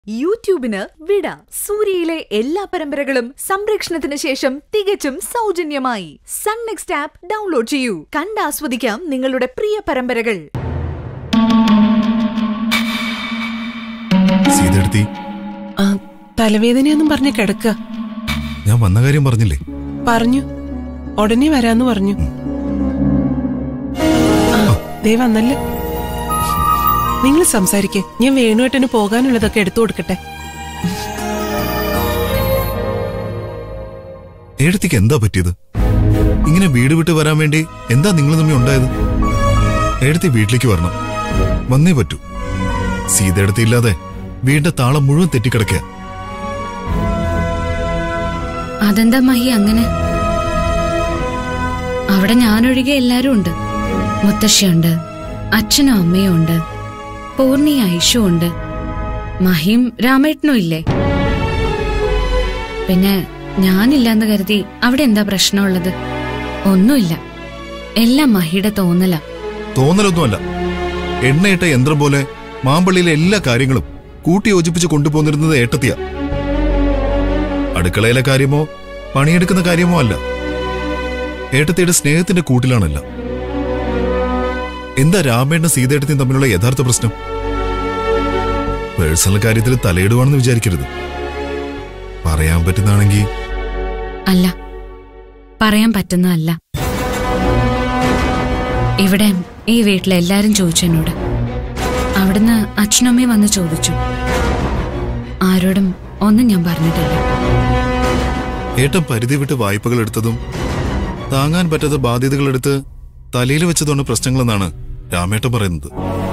യൂട്യൂബിന് വിട സൂര്യയിലെ എല്ലാ പരമ്പരകളും സംരക്ഷണത്തിന് ശേഷം തികച്ചും സൗജന്യമായി സൺ നെക്സ്റ്റ് ആപ്പ് ഡൗൺലോഡ് ചെയ്യൂ കണ്ടാസ്വദിക്കാം നിങ്ങളുടെ പ്രിയ പരമ്പരകൾ സീതെടുത്തി ആ തലവേദനയൊന്നും പറഞ്ഞ് കിടക്കുക ഞാൻ വന്ന കാര്യം പറഞ്ഞില്ലേ പറഞ്ഞു ഉടനെ വരാന്ന് പറഞ്ഞു ആ ദേ വന്നല്ലോ നിങ്ങൾ സംസാരിക്കേ ഞാൻ വേണുവേട്ടന് പോകാനുള്ളതൊക്കെ എടുത്തു കൊടുക്കട്ടെ ഏടത്തിക്ക് എന്താ പറ്റിയത് ഇങ്ങനെ വീട് വിട്ട് വരാൻ വേണ്ടി എന്താ നിങ്ങൾ തമ്മിൽ ഉണ്ടായത് ഏടത്തി വീട്ടിലേക്ക് വരണം വന്നേ പറ്റൂ സീതേടത്തി ഇല്ലാതെ വീടിന്റെ താളം മുഴുവൻ തെറ്റിക്കിടക്കുക അതെന്താ മഹി അങ്ങനെ അവിടെ ഞാനൊഴികെ എല്ലാരും ഉണ്ട് മുത്തശ്ശിയുണ്ട് അച്ഛനും അമ്മയും ഉണ്ട് പൂർണ്ണി ഐഷു ഉണ്ട് മഹിയും രാമേട്ടനും ഇല്ലേ പിന്നെ ഞാനില്ലാന്ന് കരുതി അവിടെ എന്താ പ്രശ്നമുള്ളത് ഒന്നുമില്ല എല്ലാം മഹിയുടെ തോന്നലാ തോന്നലൊന്നുമല്ല എണ്ണയിട്ട യന്ത്രം പോലെ മാമ്പള്ളിയിലെ എല്ലാ കാര്യങ്ങളും കൂട്ടി യോജിപ്പിച്ച് കൊണ്ടുപോന്നിരുന്നത് ഏട്ടത്തിയാ അടുക്കളയിലെ കാര്യമോ പണിയെടുക്കുന്ന കാര്യമോ അല്ല ഏട്ടത്തിയുടെ സ്നേഹത്തിന്റെ കൂട്ടിലാണല്ല എന്താ രാമേണ്ണ സീതേട്ടത്തിയും തമ്മിലുള്ള യഥാർത്ഥ പ്രശ്നം പേഴ്സണൽ കാര്യത്തിൽ തലയിടുവാണെന്ന് വിചാരിക്കരുത് പറയാൻ പറ്റുന്നതാണെങ്കിൽ അല്ല പറയാൻ പറ്റുന്നതല്ല ഇവിടെ ഈ വീട്ടിലെ എല്ലാരും ചോദിച്ചു എന്നോട് അവിടുന്ന് അച്ഛനമ്മയും വന്ന് ചോദിച്ചു ആരോടും ഒന്നും ഞാൻ പറഞ്ഞിട്ടില്ല ഏട്ടൻ പരിധി വിട്ട് വായ്പകൾ എടുത്തതും താങ്ങാൻ പറ്റാത്ത ബാധ്യതകൾ എടുത്ത് തലയിൽ വെച്ചതാണ് പ്രശ്നങ്ങളെന്നാണ് രാമേട്ടൻ പറയുന്നത്